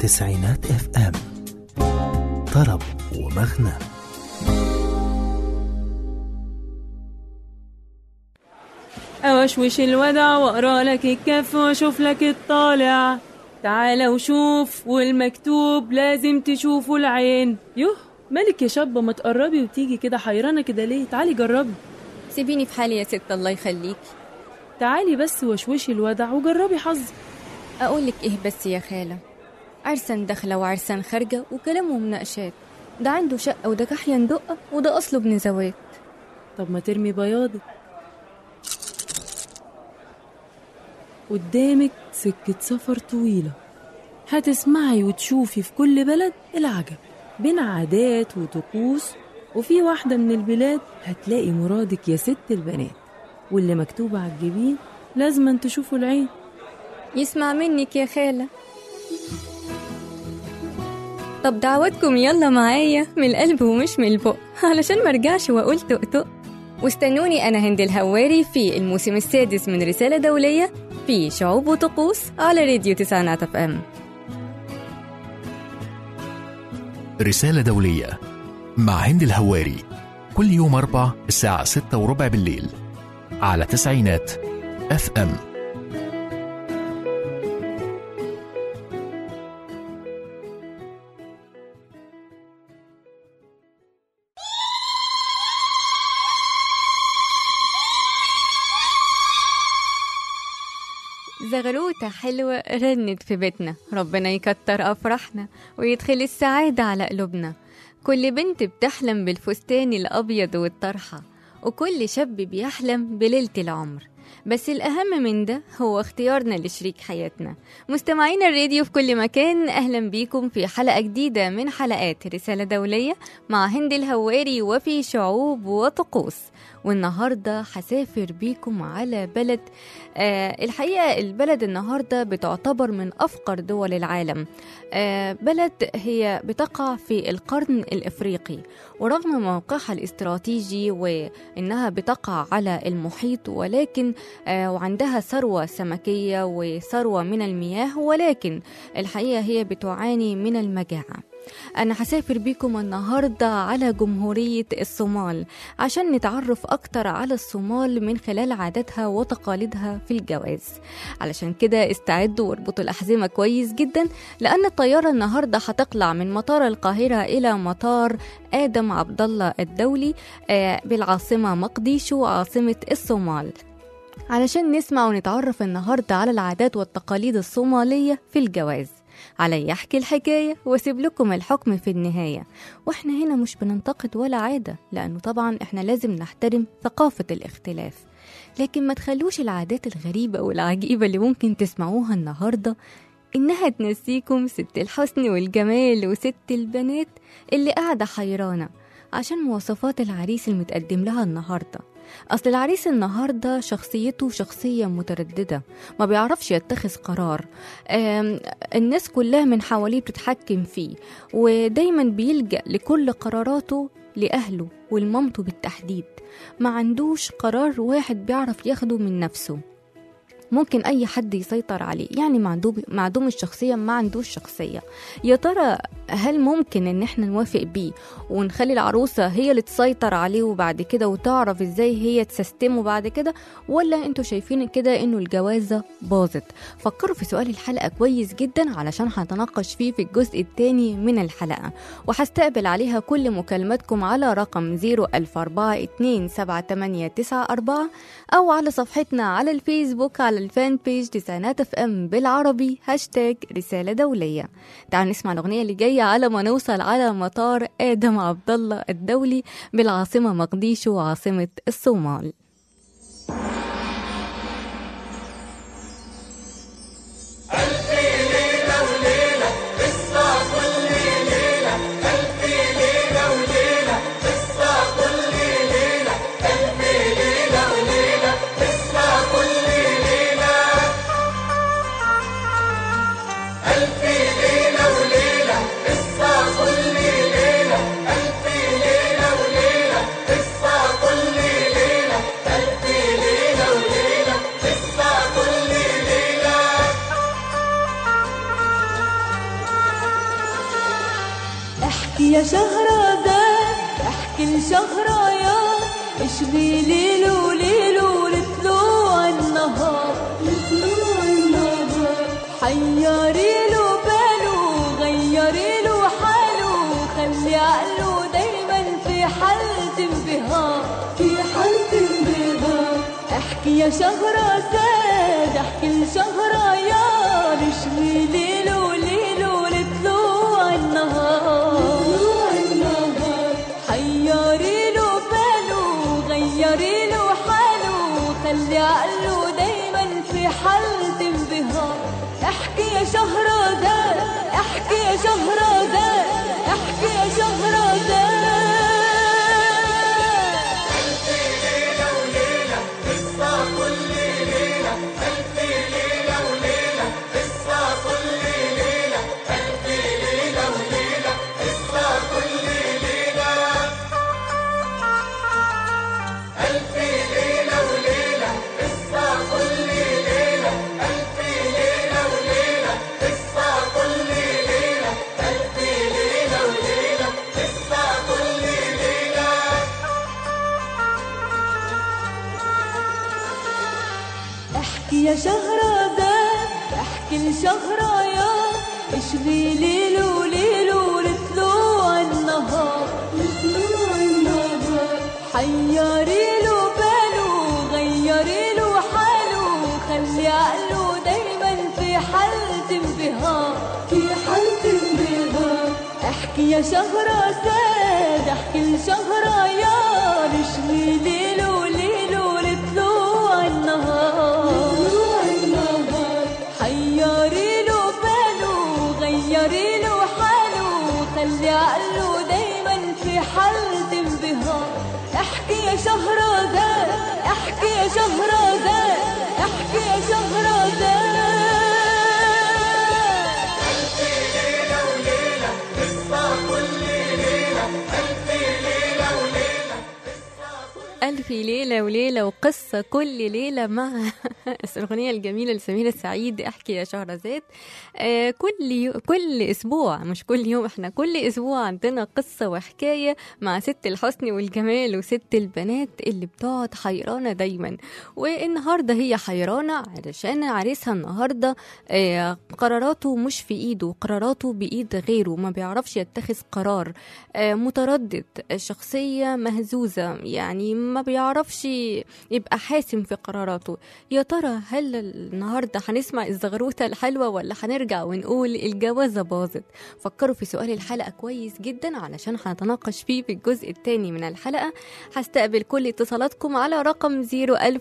تسعينات اف ام طرب ومغنى أوشوش الودع وأقرأ لك الكف وأشوف لك الطالع تعالى وشوف والمكتوب لازم تشوفه العين يوه مالك يا شابة ما تقربي وتيجي كده حيرانة كده ليه تعالي جربي سيبيني في حالي يا ست الله يخليك تعالي بس وشوشي الودع وجربي حظك أقولك إيه بس يا خالة عرسان داخلة وعرسان خارجة وكلام ومناقشات ده عنده شقة وده كحيان دقة وده أصله ابن زواج طب ما ترمي بياضك قدامك سكة سفر طويلة هتسمعي وتشوفي في كل بلد العجب بين عادات وطقوس وفي واحدة من البلاد هتلاقي مرادك يا ست البنات واللي مكتوب على الجبين لازم تشوفوا العين يسمع منك يا خالة طب دعوتكم يلا معايا من القلب ومش من البق علشان مرجعش وأقول تقطق واستنوني أنا هند الهواري في الموسم السادس من رسالة دولية في شعوب وطقوس على راديو تسعينات اف ام رسالة دولية مع هند الهواري كل يوم أربع الساعة ستة وربع بالليل على تسعينات اف ام زغروتة حلوة رنت في بيتنا ربنا يكتر أفراحنا ويدخل السعادة على قلوبنا كل بنت بتحلم بالفستان الأبيض والطرحة وكل شاب بيحلم بليلة العمر بس الأهم من ده هو اختيارنا لشريك حياتنا مستمعين الراديو في كل مكان أهلا بيكم في حلقة جديدة من حلقات رسالة دولية مع هند الهواري وفي شعوب وطقوس والنهاردة هسافر بيكم على بلد آه الحقيقة البلد النهاردة بتعتبر من أفقر دول العالم آه بلد هي بتقع في القرن الإفريقي ورغم موقعها الاستراتيجي وإنها بتقع على المحيط ولكن آه وعندها ثروة سمكية وثروة من المياه ولكن الحقيقة هي بتعاني من المجاعة أنا هسافر بيكم النهاردة على جمهورية الصومال عشان نتعرف أكتر على الصومال من خلال عاداتها وتقاليدها في الجواز علشان كده استعدوا واربطوا الأحزمة كويس جدا لأن الطيارة النهاردة هتقلع من مطار القاهرة إلى مطار آدم عبد الله الدولي آه، بالعاصمة مقديشو عاصمة الصومال علشان نسمع ونتعرف النهاردة على العادات والتقاليد الصومالية في الجواز علي احكي الحكاية واسيب لكم الحكم في النهاية واحنا هنا مش بننتقد ولا عادة لانه طبعا احنا لازم نحترم ثقافة الاختلاف لكن ما تخلوش العادات الغريبة والعجيبة اللي ممكن تسمعوها النهاردة إنها تنسيكم ست الحسن والجمال وست البنات اللي قاعدة حيرانة عشان مواصفات العريس المتقدم لها النهارده أصل العريس النهاردة شخصيته شخصية مترددة ما بيعرفش يتخذ قرار آم، الناس كلها من حواليه بتتحكم فيه ودايما بيلجأ لكل قراراته لأهله ولمامته بالتحديد ما عندوش قرار واحد بيعرف ياخده من نفسه ممكن اي حد يسيطر عليه يعني معدوم معدوم الشخصيه ما عندوش شخصيه يا ترى هل ممكن ان احنا نوافق بيه ونخلي العروسه هي اللي تسيطر عليه وبعد كده وتعرف ازاي هي تسستمه بعد كده ولا انتوا شايفين كده انه الجوازه باظت فكروا في سؤال الحلقه كويس جدا علشان هنتناقش فيه في الجزء الثاني من الحلقه وهستقبل عليها كل مكالماتكم على رقم 004427894 او على صفحتنا على الفيسبوك على الفان بيج تسعينات اف ام بالعربي هاشتاج رسالة دولية تعالوا نسمع الأغنية اللي جاية على ما نوصل على مطار آدم عبد الله الدولي بالعاصمة مقديشو عاصمة الصومال ليلة احكي يا شهرزاد احكي لشهريار اشغي ليل وليل ولطلوع النهار لطلوع النهار حيري له باله غيري له حاله خلي عقله دايما في حالة انبهار في حالة انبهار احكي يا شهرزاد احكي لشهريار اشغي ليل وليل ولطلوع النهار حيري له باله غيري له حاله خلي عقله دايما في حالة انبهار احكي يا شهرزاد احكي يا شهرزاد احكي يا شهرزاد احكي يا شهرزاد احكي لشهريار اشغي ليل وليل ولطلوع النهار لطلوع النهار حيري له باله غيري له حاله خلي عقله دايما في حالة انبهار في حالة انبهار احكي يا شهرزاد احكي لشهريار اشغي ليل وليل ولطلوع النهار حيري له باله غيري له حاله خلي عقله دايما في حالة انبهار احكي يا شهرزاد احكي يا شهرزاد احكي يا شهرزاد ألف ليلة وليلة وقصة كل ليلة مع الأغنية الجميلة لسمير السعيد احكي يا شهرزاد آه كل يو... كل أسبوع مش كل يوم احنا كل أسبوع عندنا قصة وحكاية مع ست الحسن والجمال وست البنات اللي بتقعد حيرانة دايما والنهاردة هي حيرانة علشان عريسها النهاردة آه قراراته مش في إيده قراراته بإيد غيره ما بيعرفش يتخذ قرار آه متردد شخصية مهزوزة يعني ما بيعرفش يبقى حاسم في قراراته يا ترى هل النهارده هنسمع الزغروته الحلوه ولا هنرجع ونقول الجوازه باظت فكروا في سؤال الحلقه كويس جدا علشان هنتناقش فيه في الجزء الثاني من الحلقه هستقبل كل اتصالاتكم على رقم 010427894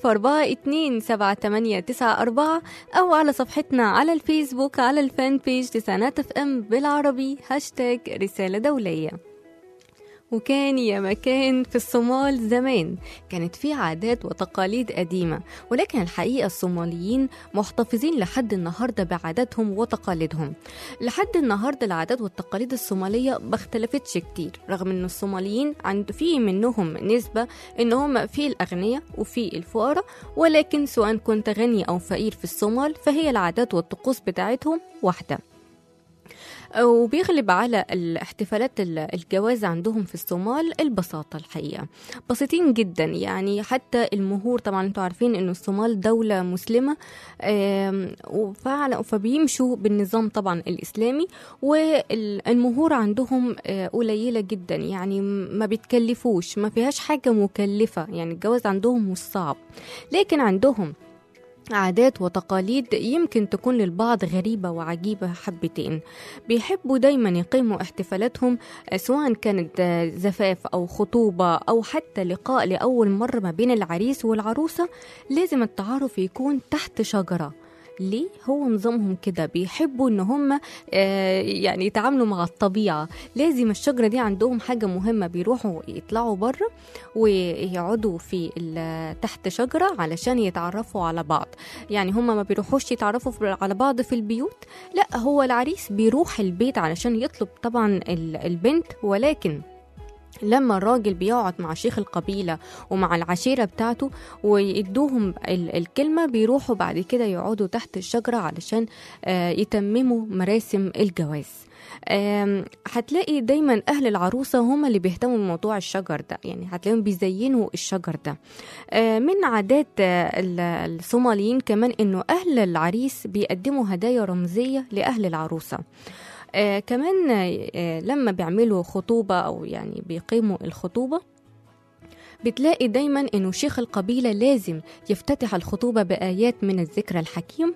او على صفحتنا على الفيسبوك على الفان بيج تسعينات اف ام بالعربي هاشتاج رساله دوليه وكان يا مكان في الصومال زمان كانت في عادات وتقاليد قديمة ولكن الحقيقة الصوماليين محتفظين لحد النهاردة بعاداتهم وتقاليدهم لحد النهاردة العادات والتقاليد الصومالية ما اختلفتش كتير رغم ان الصوماليين عند في منهم نسبة ان هم في الأغنياء وفي الفقراء ولكن سواء كنت غني أو فقير في الصومال فهي العادات والطقوس بتاعتهم واحدة وبيغلب على الاحتفالات الجواز عندهم في الصومال البساطة الحقيقة بسيطين جدا يعني حتى المهور طبعا انتوا عارفين ان الصومال دولة مسلمة وفعلا فبيمشوا بالنظام طبعا الإسلامي والمهور عندهم قليلة جدا يعني ما بيتكلفوش ما فيهاش حاجة مكلفة يعني الجواز عندهم مش صعب لكن عندهم عادات وتقاليد يمكن تكون للبعض غريبة وعجيبة حبتين بيحبوا دايما يقيموا احتفالاتهم سواء كانت زفاف أو خطوبة أو حتى لقاء لأول مرة ما بين العريس والعروسة لازم التعارف يكون تحت شجرة ليه هو نظامهم كده بيحبوا ان هم آه يعني يتعاملوا مع الطبيعه لازم الشجره دي عندهم حاجه مهمه بيروحوا يطلعوا بره ويقعدوا في تحت شجره علشان يتعرفوا على بعض يعني هم ما بيروحوش يتعرفوا على بعض في البيوت لا هو العريس بيروح البيت علشان يطلب طبعا البنت ولكن لما الراجل بيقعد مع شيخ القبيلة ومع العشيرة بتاعته ويدوهم ال- الكلمة بيروحوا بعد كده يقعدوا تحت الشجرة علشان آه، يتمموا مراسم الجواز آم، هتلاقي دايما أهل العروسة هم اللي بيهتموا بموضوع الشجر ده يعني هتلاقيهم بيزينوا الشجر ده آه، من عادات آه، ال- الصوماليين كمان إنه أهل العريس بيقدموا هدايا رمزية لأهل العروسة آه كمان آه لما بيعملوا خطوبة أو يعني بيقيموا الخطوبة بتلاقي دايما انه شيخ القبيله لازم يفتتح الخطوبه بايات من الذكر الحكيم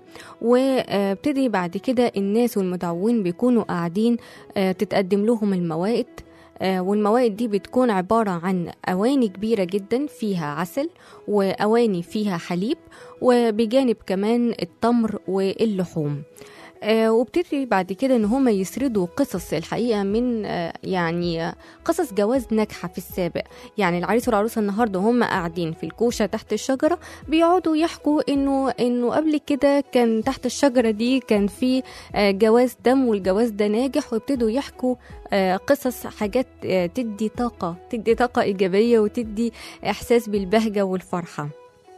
وابتدي بعد كده الناس والمدعوين بيكونوا قاعدين آه، تتقدم لهم الموائد آه، والموائد دي بتكون عبارة عن أواني كبيرة جدا فيها عسل وأواني فيها حليب وبجانب كمان التمر واللحوم آه، وابتدي بعد كده ان هم يسردوا قصص الحقيقه من آه، يعني آه، قصص جواز ناجحه في السابق يعني العريس والعروسه النهارده هم قاعدين في الكوشه تحت الشجره بيقعدوا يحكوا انه انه قبل كده كان تحت الشجره دي كان في آه، جواز دم والجواز ده ناجح ويبتدوا يحكوا آه، قصص حاجات آه، تدي طاقه تدي طاقه ايجابيه وتدي احساس بالبهجه والفرحه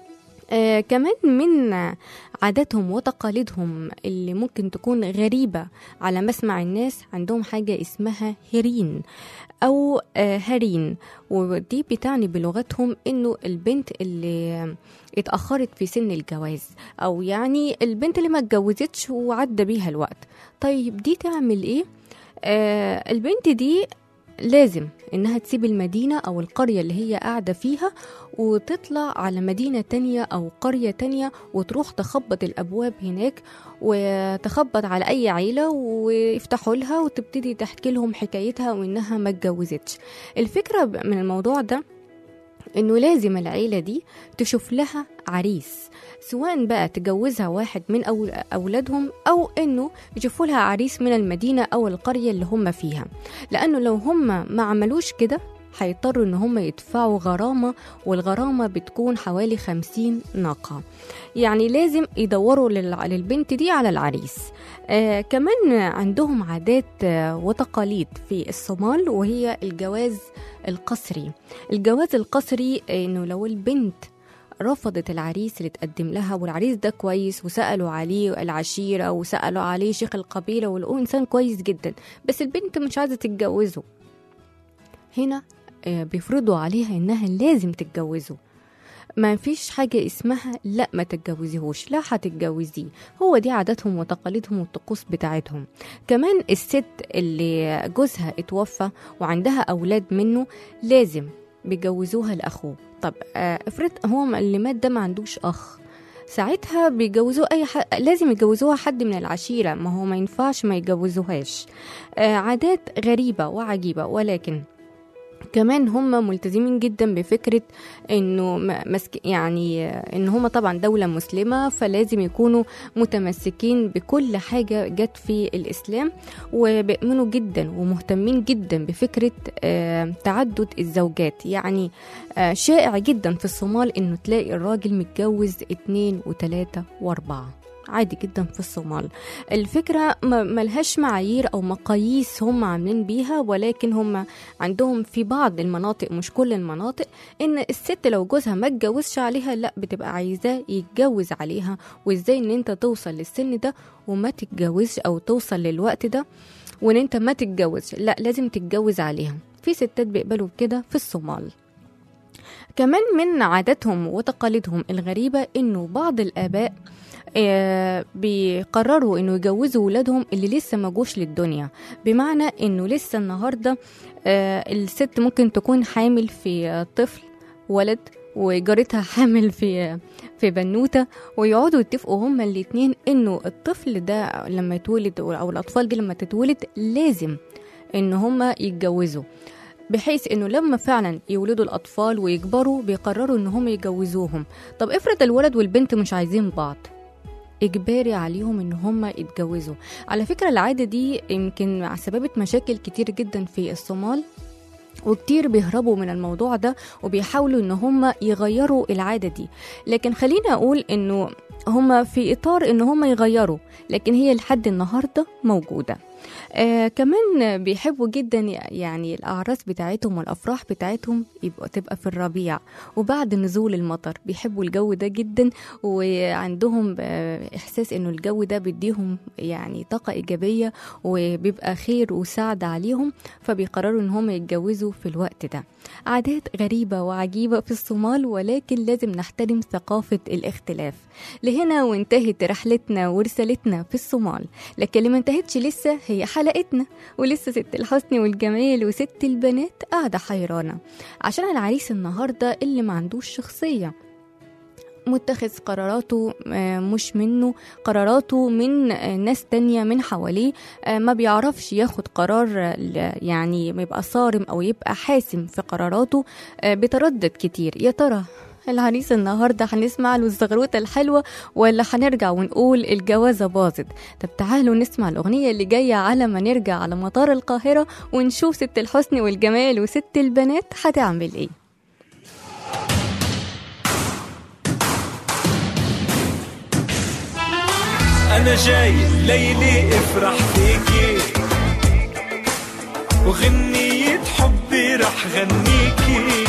آه كمان من عاداتهم وتقاليدهم اللي ممكن تكون غريبة على مسمع الناس عندهم حاجة اسمها هيرين أو آه هرين ودي بتعني بلغتهم إنه البنت اللي اتأخرت في سن الجواز أو يعني البنت اللي ما اتجوزتش وعدى بيها الوقت طيب دي تعمل إيه؟ آه البنت دي لازم إنها تسيب المدينة أو القرية اللي هي قاعدة فيها وتطلع على مدينة تانية أو قرية تانية وتروح تخبط الأبواب هناك وتخبط على أي عيلة ويفتحوا لها وتبتدي تحكي لهم حكايتها وإنها ما اتجوزتش الفكرة من الموضوع ده إنه لازم العيلة دي تشوف لها عريس سواء بقى تجوزها واحد من أول أولادهم أو إنه يشوفوا لها عريس من المدينة أو القرية اللي هم فيها لأنه لو هم ما عملوش كده هيضطروا ان هم يدفعوا غرامة والغرامة بتكون حوالي خمسين ناقة يعني لازم يدوروا لل- للبنت دي على العريس آه كمان عندهم عادات آه وتقاليد في الصومال وهي الجواز القسري الجواز القسري انه لو البنت رفضت العريس اللي تقدم لها والعريس ده كويس وسألوا عليه العشيرة وسألوا عليه شيخ القبيلة ولقوه إنسان كويس جدا بس البنت مش عايزة تتجوزه هنا آه، بيفرضوا عليها إنها لازم تتجوزه ما فيش حاجة اسمها لا ما تتجوزيهوش لا هتتجوزيه هو دي عاداتهم وتقاليدهم والطقوس بتاعتهم كمان الست اللي جوزها اتوفى وعندها أولاد منه لازم بيجوزوها لأخوه طب آه، افرض هو اللي مات ده ما عندوش أخ ساعتها بيجوزوه اي حد لازم يجوزوها حد من العشيره ما هو ما ينفعش ما يجوزوهاش آه عادات غريبه وعجيبه ولكن كمان هم ملتزمين جدا بفكرة انه م- مسك يعني آه، ان هم طبعا دولة مسلمة فلازم يكونوا متمسكين بكل حاجة جت في الاسلام وبيؤمنوا جدا ومهتمين جدا بفكرة آه، تعدد الزوجات يعني آه، شائع جدا في الصومال انه تلاقي الراجل متجوز اتنين وتلاتة واربعة عادي جدا في الصومال الفكرة ما- ملهاش معايير أو مقاييس هم عاملين بيها ولكن هم عندهم في بعض المناطق مش كل المناطق إن الست لو جوزها ما اتجوزش عليها لا بتبقى عايزاه يتجوز عليها وإزاي إن أنت توصل للسن ده وما تتجوزش أو توصل للوقت ده وإن أنت ما تتجوزش لا لازم تتجوز عليها في ستات بيقبلوا بكده في الصومال كمان من عاداتهم وتقاليدهم الغريبة إنه بعض الآباء آه، بيقرروا انه يجوزوا ولادهم اللي لسه ما جوش للدنيا بمعنى انه لسه النهارده آه، الست ممكن تكون حامل في آه، طفل ولد وجارتها حامل في في بنوته ويقعدوا يتفقوا هما الاتنين انه الطفل ده لما يتولد او الاطفال دي لما تتولد لازم ان هما يتجوزوا بحيث انه لما فعلا يولدوا الاطفال ويكبروا بيقرروا ان هم يجوزوهم طب افرض الولد والبنت مش عايزين بعض اجباري عليهم ان هم يتجوزوا على فكره العاده دي يمكن سببت مشاكل كتير جدا في الصومال وكتير بيهربوا من الموضوع ده وبيحاولوا ان هم يغيروا العاده دي لكن خليني اقول انه هم في اطار ان هم يغيروا لكن هي لحد النهارده موجوده آه كمان بيحبوا جدا يعني الأعراس بتاعتهم والأفراح بتاعتهم يبقى تبقى في الربيع وبعد نزول المطر بيحبوا الجو ده جدا وعندهم آه، إحساس إنه الجو ده بيديهم يعني طاقة إيجابية وبيبقى خير وسعد عليهم فبيقرروا إن هم يتجوزوا في الوقت ده عادات غريبة وعجيبة في الصومال ولكن لازم نحترم ثقافة الاختلاف لهنا وانتهت رحلتنا ورسالتنا في الصومال لكن اللي ما انتهتش لسه هي حلقتنا ولسه ست الحسن والجمال وست البنات قاعدة حيرانة عشان العريس النهاردة اللي ما عندوش شخصية متخذ قراراته آه، مش منه قراراته من آه، ناس تانية من حواليه آه، ما بيعرفش ياخد قرار آه، ل- يعني يبقى صارم أو يبقى حاسم في قراراته آه، بيتردد كتير يا ترى العريس النهارده هنسمع له الزغروطه الحلوه ولا هنرجع ونقول الجوازه باظت طب تعالوا نسمع الاغنيه اللي جايه على ما نرجع على مطار القاهره ونشوف ست الحسن والجمال وست البنات هتعمل ايه انا جاي ليلي افرح فيكي وغنية حبي رح غنيكي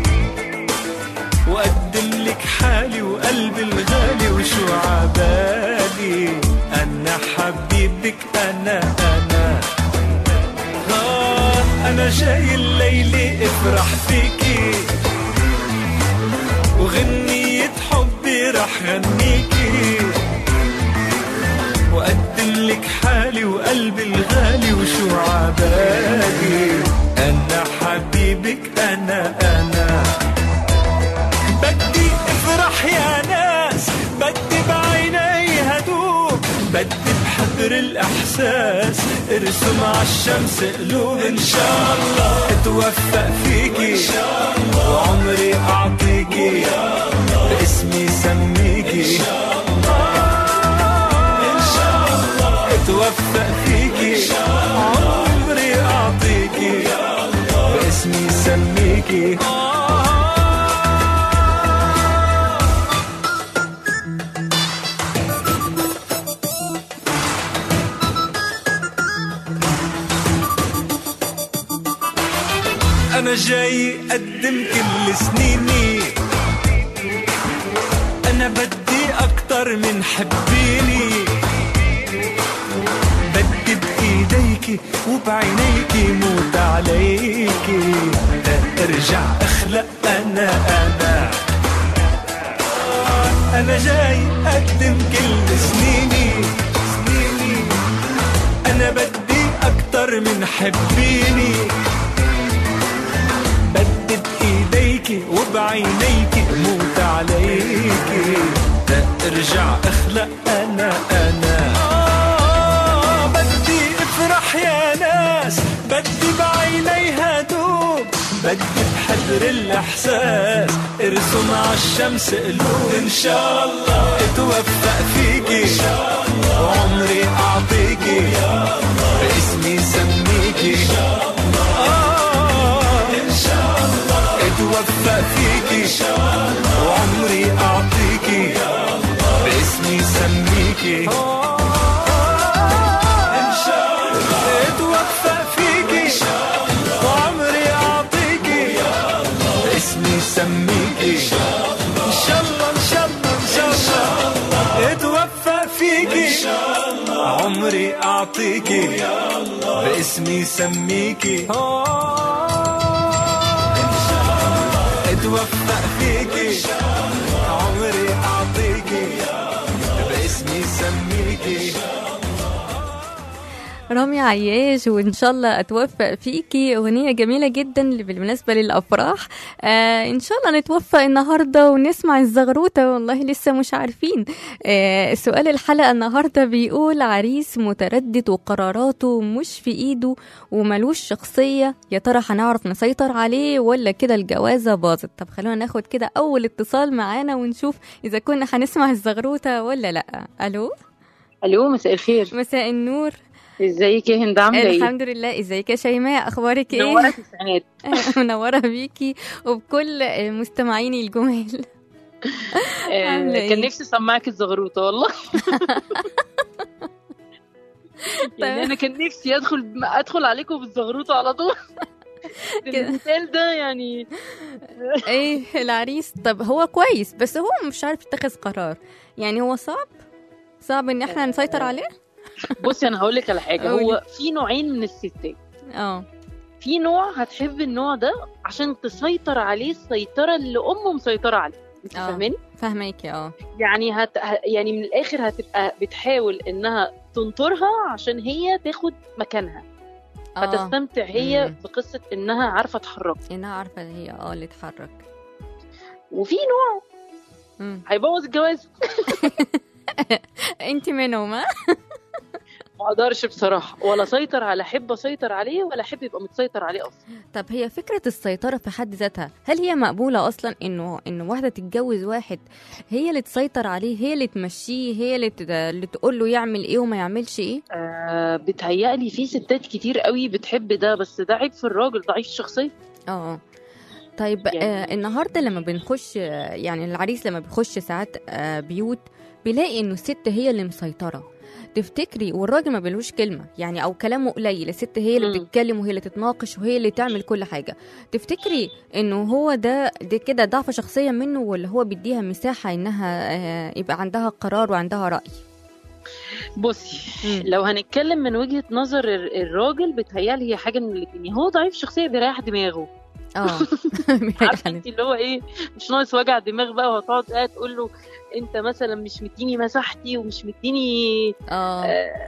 وأقدم لك حالي وقلبي الغالي وشو عبالي أنا حبيبك أنا أنا آه أنا جاي الليلة افرح فيكي وغنية حبي رح غنيكي وأقدم لك حالي وقلبي الغالي وشو عبالي أنا حبيبك أنا أنا بدي افرح يا ناس بدي بعيني هدوء بدي بحضر الإحساس ارسم عالشمس قلوب إن شاء الله اتوفق فيكي إن شاء الله وعمري أعطيكي باسمي سميكي اتوفق فيكي عمري اعطيكي باسمي سميكي انا جاي اقدم كل سنيني انا بدي اكتر من حبيني بدي بايديكي وبعينيكي موت عليكي ارجع اخلق انا انا انا جاي اقدم كل سنيني سنيني انا بدي اكتر من حبيني بدي بايديكي وبعينيكي موت عليكي ارجع اخلق انا انا آه بدي افرح يا ناس بدي بعيني هدوب بدي بحضر الاحساس ارسم عالشمس قلوب ان شاء الله اتوفق فيكي ان شاء الله وعمري اعطيكي باسمي سميكي آه ان شاء الله اتوفق فيكي ان شاء الله وعمري اعطيكي باسمي سميكي ان شاء الله اتوفق فيكي ان شاء الله وعمري اعطيكي باسمي سميكي ان شاء الله ان شاء الله ان شاء الله اتوفق فيكي ان شاء الله عمري اعطيكي باسمي سميكي اتوفق فيكي عمري اعطيكي باسمي سميكي رامي عياش وان شاء الله اتوفق فيكي اغنيه جميله جدا اللي بالمناسبه للافراح آه ان شاء الله نتوفق النهارده ونسمع الزغروته والله لسه مش عارفين آه سؤال الحلقه النهارده بيقول عريس متردد وقراراته مش في ايده وملوش شخصيه يا ترى هنعرف نسيطر عليه ولا كده الجوازه باظت طب خلونا ناخد كده اول اتصال معانا ونشوف اذا كنا هنسمع الزغروته ولا لا الو الو مساء الخير مساء النور ازيك يا هند عامله ايه الحمد لله ازيك يا شيماء اخبارك ايه منوره التسعينات منوره بيكي وبكل مستمعيني الجمال عاملة آه، كان إيه؟ نفسي اسمعك الزغروطه والله يعني انا كان نفسي ادخل ادخل عليكم بالزغروطه على طول كده. المثال ده يعني ايه العريس طب هو كويس بس هو مش عارف يتخذ قرار يعني هو صعب صعب ان احنا نسيطر عليه بصي انا هقول لك على حاجه قولي. هو في نوعين من الستات اه في نوع هتحب النوع ده عشان تسيطر عليه السيطره اللي امه مسيطره عليه انت آه. فاهماني فهماكي اه يعني هت... ه- يعني من الاخر هتبقى بتحاول انها تنطرها عشان هي تاخد مكانها اه فتستمتع هي مم. بقصه انها عارفه تتحرك انها عارفه إن هي اه اللي تتحرك وفي نوع مم. هيبوظ الجواز انت منهم ها ما اقدرش بصراحه ولا اسيطر على احب اسيطر عليه ولا احب يبقى متسيطر عليه اصلا طب هي فكرة السيطرة في حد ذاتها هل هي مقبولة أصلا إنه إنه واحدة تتجوز واحد هي اللي تسيطر عليه هي اللي تمشيه هي اللي, ت... اللي تقول له يعمل إيه وما يعملش إيه آه بتهيألي في ستات كتير قوي بتحب ده بس ده عيب في الراجل ضعيف الشخصيه اه آه. طيب يعني- آه النهاردة لما بنخش آه، يعني العريس لما بيخش ساعات آه بيوت بيلاقي إنه الست هي اللي مسيطرة تفتكري والراجل ما بيلوش كلمة يعني أو كلامه قليل الست هي اللي مم. بتتكلم وهي اللي تتناقش وهي اللي تعمل كل حاجة تفتكري إنه هو ده ده كده ضعف شخصية منه ولا هو بيديها مساحة إنها آه يبقى عندها قرار وعندها رأي بصي مم. لو هنتكلم من وجهه نظر ال- الراجل بتهيألي هي حاجه من الاثنين هو ضعيف شخصيه بيريح دماغه اه عارفه انت اللي هو ايه مش ناقص وجع دماغ بقى وهتقعد قاعد تقول له انت مثلا مش مديني مساحتي ومش مديني اه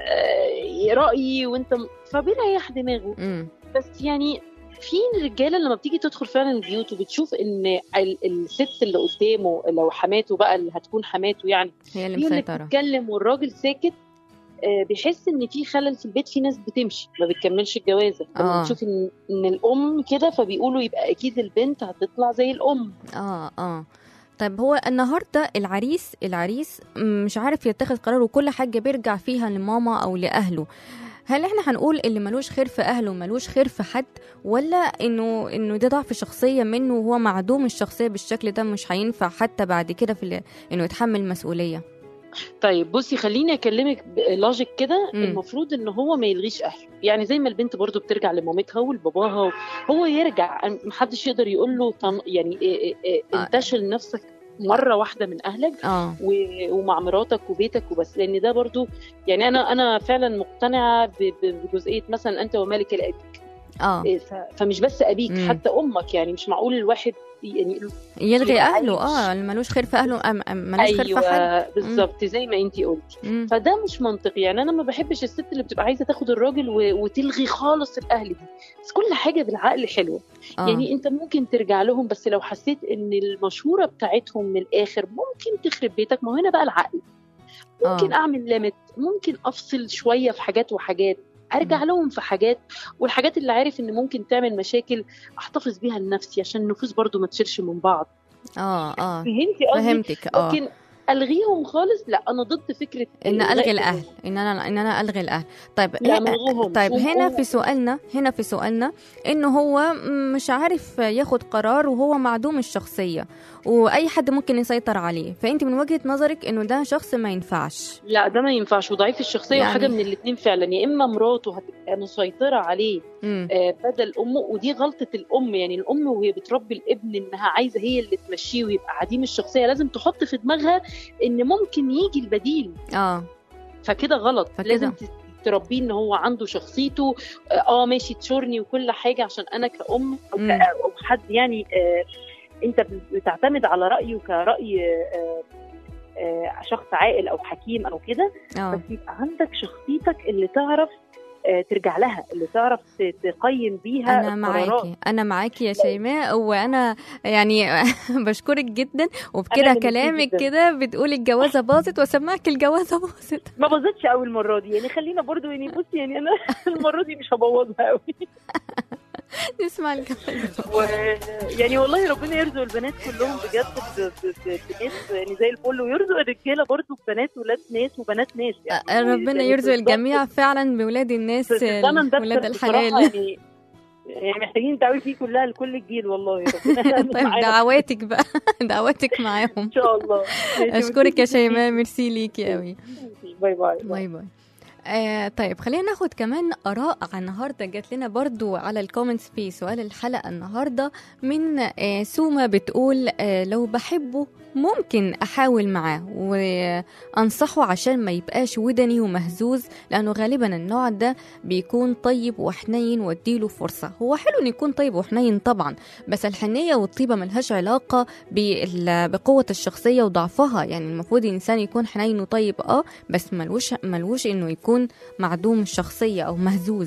آه، رايي وانت م- فبيريح دماغه أمم. بس يعني في الرجاله لما بتيجي تدخل فعلا البيوت وبتشوف ان ال- الست اللي قدامه لو حماته بقى اللي هتكون حماته يعني هي اللي هي اللي مسيطرة بتتكلم والراجل ساكت آه، بيحس ان في خلل في البيت في ناس بتمشي ما بتكملش الجوازه لما آه. بتشوف ان ان الام كده فبيقولوا يبقى اكيد البنت هتطلع زي الام اه اه طيب هو النهارده العريس العريس مش عارف يتخذ قرار وكل حاجه بيرجع فيها لماما او لاهله هل احنا هنقول اللي ملوش خير في اهله ملوش خير في حد ولا انه انه ده ضعف شخصيه منه وهو معدوم الشخصيه بالشكل ده مش هينفع حتى بعد كده في ال- انه يتحمل مسؤوليه طيب بصي خليني اكلمك بلوجيك كده مم. المفروض ان هو ما يلغيش اهله يعني زي ما البنت برضو بترجع لمامتها ولباباها هو يرجع محدش يقدر يقول له طن... يعني إيه إيه إيه آه. انتشل نفسك مره واحده من اهلك اه و- ومع مراتك وبيتك وبس لان ده برضو يعني انا انا فعلا مقتنعه ب- ب- بجزئيه مثلا انت ومالك لابيك اه إيه، ف- فمش بس ابيك مم. حتى امك يعني مش معقول الواحد يعني يلغي يبقى اهله عايش. اه اللي ملوش خير في اهله أم- أم- ملوش خير في حد ايوه بالظبط زي ما انتي قلتي مم. فده مش منطقي يعني انا ما بحبش الست اللي بتبقى عايزه تاخد الراجل و... وتلغي خالص الاهل دي بس كل حاجه بالعقل حلوه آه. يعني انت ممكن ترجع لهم بس لو حسيت ان المشوره بتاعتهم من الاخر ممكن تخرب بيتك ما هو هنا بقى العقل ممكن آه. اعمل ليميت ممكن افصل شويه في حاجات وحاجات ارجع مم. لهم في حاجات والحاجات اللي عارف ان ممكن تعمل مشاكل احتفظ بيها لنفسي عشان النفوس برضو ما تشيلش من بعض اه اه فهمتي قصدي فهمتك اه لكن الغيهم خالص لا انا ضد فكره ان إلغاء الغي الاهل ان انا ان انا الغي الاهل طيب لا هنا- ملغوهم طيب هنا وهو- في سؤالنا هنا في سؤالنا انه هو مش عارف ياخد قرار وهو معدوم الشخصيه واي حد ممكن يسيطر عليه فانت من وجهه نظرك انه ده شخص ما ينفعش لا ده ما ينفعش وضعيف الشخصيه يعني- وحاجه من الاثنين فعلا يا اما مراته هتبقى مسيطره عليه امم آه، بدل امه ودي غلطه الام يعني الام وهي بتربي الابن انها عايزه هي اللي تمشيه ويبقى عديم الشخصيه لازم تحط في دماغها ان ممكن يجي البديل اه فكده غلط فكده. لازم ت- تربيه ان هو عنده شخصيته اه ماشي تشورني وكل حاجه عشان انا كأم او, مم. ك... أو حد يعني آه انت بتعتمد على رايه كراي آه آه شخص عاقل او حكيم او كده اه بس يبقى عندك شخصيتك اللي تعرف آه، ترجع لها اللي تعرف ت- تقيم بيها انا القرارات. معاكي انا معاكي يا شيماء وانا يعني بشكرك جدا وبكده اللي ميرسي كلامك جداً. كده بتقولي الجوازه باظت واسمعك الجوازه باظت ما باظتش قوي المره دي يعني خلينا برضو يعني بصي يعني انا المره دي مش هبوظها قوي نسمع الجوازه و يعني والله ربنا يرزق البنات كلهم بجد ب- ب- ب- بناس يعني زي الفل ويرزق الرجاله برضو ببنات ولاد ناس وبنات ناس يعني ربنا يعني يرزق بالظبط الجميع فعلا بولاد الناس في الزمن ده ولاد بصراحة الحلال يعني يعني محتاجين تعوي فيه كلها لكل الجيل والله ربنا طيب معانا دعواتك بقى دعواتك معاهم ان شاء الله اشكرك يا شيماء ميرسي ليكي قوي باي باي باي باي آه طيب خلينا ناخد كمان آراء عن النهاردة جات لنا برضو على الكومنتس في سؤال الحلقة النهاردة من آه سوما بتقول آه لو بحبه ممكن أحاول معاه وأنصحه عشان ما يبقاش ودني ومهزوز لأنه غالبا النوع ده بيكون طيب وحنين واديله فرصة هو حلو إنه يكون طيب وحنين طبعا بس الحنية والطيبة ملهاش علاقة بال- بقوة الشخصية وضعفها يعني المفروض الإنسان يكون حنين وطيب اه بس ملوش ملوش إنه يكون معدوم الشخصية أو مهزوز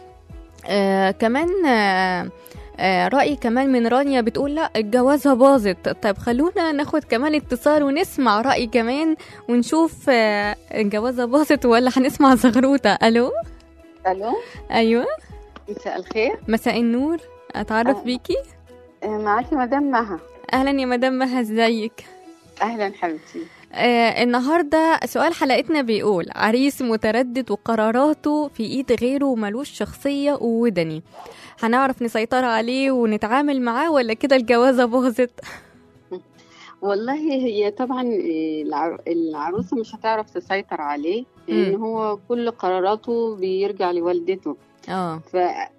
آه كمان آه آه رأي كمان من رانيا بتقول لا الجوازة باظت طيب خلونا ناخد كمان اتصال ونسمع رأي كمان ونشوف آه الجوازة باظت ولا هنسمع زغروطة ألو الو أيوة مساء الخير مساء النور أتعرف آه. بيكي آه، معاكي مدام مها أهلا يا مدام مها ازيك اهلا حبيبتي آه النهاردة سؤال حلقتنا بيقول عريس متردد وقراراته في ايد غيره وملوش شخصية وودني هنعرف نسيطر عليه ونتعامل معاه ولا كده الجوازة باظت والله هي طبعا آه، العر- العروسه مش هتعرف تسيطر عليه لان مم. هو كل قراراته بيرجع لوالدته اه ف...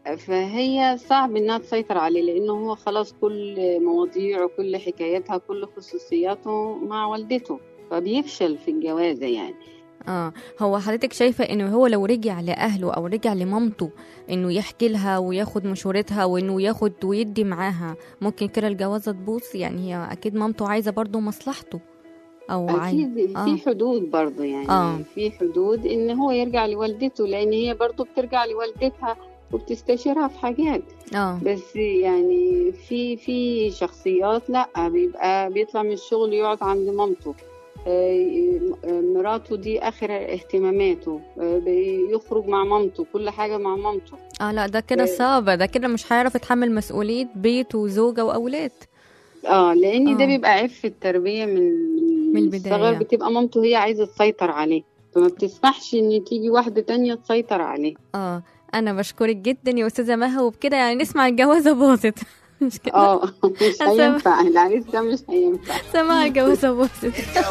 فهي صعب انها تسيطر عليه لانه هو خلاص كل مواضيعه كل حكاياتها كل خصوصياته مع والدته فبيفشل في الجوازه يعني اه هو حضرتك شايفة انه هو لو رجع لأهله او رجع لمامته انه يحكي لها وياخد مشورتها وانه ياخد ويدي معاها ممكن كده الجوازة تبوظ يعني هي اكيد مامته عايزة برضو مصلحته او عايزة اكيد آه. في حدود برضه يعني آه. في حدود ان هو يرجع لوالدته لان هي برضه بترجع لوالدتها وبتستشيرها في حاجات اه بس يعني في في شخصيات لا بيبقى بيطلع من الشغل يقعد عند مامته آه، مراته دي اخر اهتماماته آه، بيخرج مع مامته كل حاجه مع مامته اه لا ده كده آه. صعب ده كده مش هيعرف يتحمل مسؤولية بيت وزوجة وأولاد اه لان ده آه. بيبقى عيب في التربيه من من الصغر البداية. بتبقى مامته هي عايزه تسيطر عليه فما بتسمحش ان تيجي واحده تانية تسيطر عليه اه أنا بشكرك جدا يا أستاذة مها وبكده يعني نسمع الجوازة باظت مش كده اه مش أسمع. هينفع العريس ده مش هينفع سمع الجوازة باظت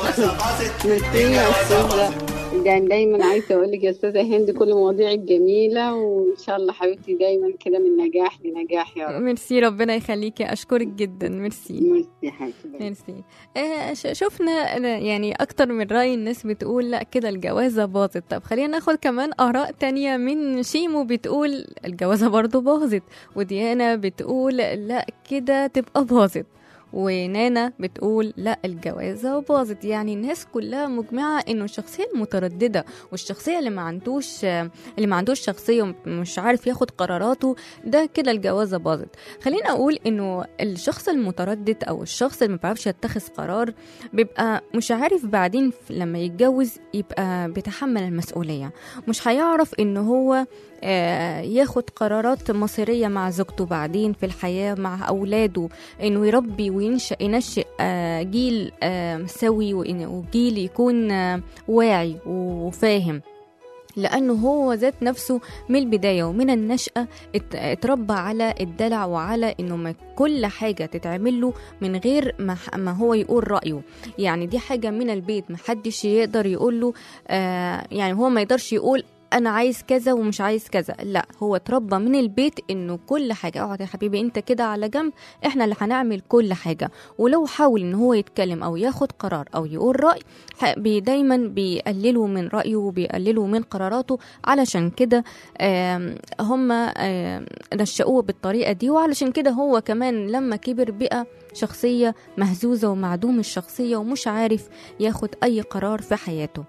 ميرسي يا استاذه يعني دايما عايزه اقول لك يا استاذه هند كل مواضيعك جميله وان شاء الله حبيبتي دايما كده من نجاح لنجاح يا رب ميرسي ربنا يخليكي أشكرك جدا ميرسي ميرسي يا حبيبتي ميرسي آه ش- شفنا أنا يعني اكتر من راي الناس بتقول لا كده الجوازه باظت طب خلينا ناخد كمان اراء تانية من شيمو بتقول الجوازه برضو باظت وديانا بتقول لا كده تبقى باظت ونانا بتقول لا الجوازة باظت يعني الناس كلها مجمعة انه الشخصية المترددة والشخصية اللي ما عندوش اللي ما عندوش شخصية ومش عارف ياخد قراراته ده كده الجوازة باظت خلينا اقول انه الشخص المتردد او الشخص اللي ما بيعرفش يتخذ قرار بيبقى مش عارف بعدين ف- لما يتجوز يبقى بيتحمل المسؤولية مش هيعرف ان هو آه، ياخد قرارات مصيرية مع زوجته بعدين في الحياة مع أولاده إنه يربي وينشأ ينشئ آه، جيل آه، سوي وإن- وجيل يكون آه، واعي وفاهم لأنه هو ذات نفسه من البداية ومن النشأة ات- اتربى على الدلع وعلى إنه ما كل حاجة تتعمل له من غير ما, ح- ما هو يقول رأيه يعني دي حاجة من البيت محدش يقدر يقول له آه يعني هو ما يقدرش يقول انا عايز كذا ومش عايز كذا لا هو اتربى من البيت انه كل حاجه اقعد يا حبيبي انت كده على جنب احنا اللي هنعمل كل حاجه ولو حاول ان هو يتكلم او ياخد قرار او يقول راي ح- بي دايما بيقللوا من رايه وبيقللوا من قراراته علشان كده آم، هم آم، نشأوه بالطريقه دي وعلشان كده هو كمان لما كبر بقى شخصيه مهزوزه ومعدوم الشخصيه ومش عارف ياخد اي قرار في حياته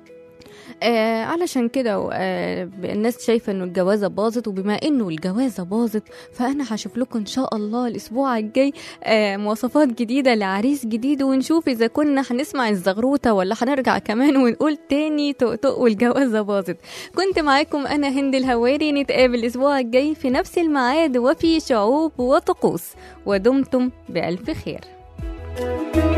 آه علشان كده آه الناس شايفه انه الجوازه باظت وبما انه الجوازه باظت فانا هشوف لكم ان شاء الله الاسبوع الجاي آه مواصفات جديده لعريس جديد ونشوف اذا كنا هنسمع الزغروطه ولا هنرجع كمان ونقول تاني تقطق والجوازه باظت كنت معاكم انا هند الهواري نتقابل الاسبوع الجاي في نفس الميعاد وفي شعوب وطقوس ودمتم بالف خير